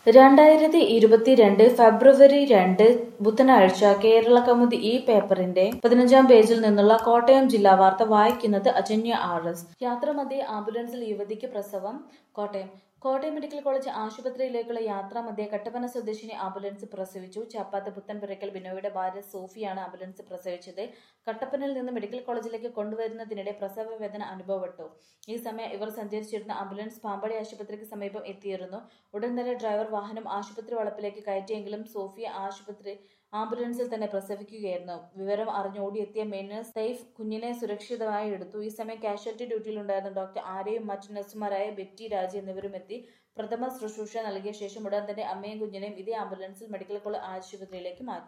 രണ്ടായിരത്തി ഇരുപത്തിരണ്ട് ഫെബ്രുവരി രണ്ട് ബുധനാഴ്ച കേരള കൗമുദി ഈ പേപ്പറിന്റെ പതിനഞ്ചാം പേജിൽ നിന്നുള്ള കോട്ടയം ജില്ലാ വാർത്ത വായിക്കുന്നത് അജന്യ ആർ എസ് യാത്രാമധ്യേ ആംബുലൻസിൽ യുവതിക്ക് പ്രസവം കോട്ടയം കോട്ടയം മെഡിക്കൽ കോളേജ് ആശുപത്രിയിലേക്കുള്ള യാത്രാമധ്യേ കട്ടപ്പന സ്വദേശിനി ആംബുലൻസ് പ്രസവിച്ചു ചാപ്പാത്ത് പുത്തൻപുരയ്ക്കൽ ബിനോയുടെ ഭാര്യ സോഫിയാണ് ആംബുലൻസ് പ്രസവിച്ചത് കട്ടപ്പനയിൽ നിന്ന് മെഡിക്കൽ കോളേജിലേക്ക് കൊണ്ടുവരുന്നതിനിടെ പ്രസവ വേദന അനുഭവപ്പെട്ടു ഈ സമയം ഇവർ സഞ്ചരിച്ചിരുന്ന ആംബുലൻസ് പാമ്പാടി ആശുപത്രിക്ക് സമീപം എത്തിയിരുന്നു ഉടൻ തന്നെ ഡ്രൈവർ വാഹനം ആശുപത്രി വളപ്പിലേക്ക് കയറ്റിയെങ്കിലും സോഫിയ ആശുപത്രി ആംബുലൻസിൽ തന്നെ പ്രസവിക്കുകയായിരുന്നു വിവരം അറിഞ്ഞ് ഓടിയെത്തിയ മെയിനസ് സൈഫ് കുഞ്ഞിനെ സുരക്ഷിതമായി എടുത്തു ഈ സമയം കാഷ്വാലിറ്റി ഡ്യൂട്ടിയിലുണ്ടായിരുന്ന ഡോക്ടർ ആരെയും മറ്റു നഴ്സുമാരായ ബെറ്റി രാജ് എന്നിവരും എത്തി പ്രഥമ ശുശ്രൂഷ നൽകിയ ശേഷം ഉടൻ തന്നെ അമ്മയും കുഞ്ഞിനെയും ഇതേ ആംബുലൻസിൽ മെഡിക്കൽ കോളേജ് ആശുപത്രിയിലേക്ക് മാറ്റി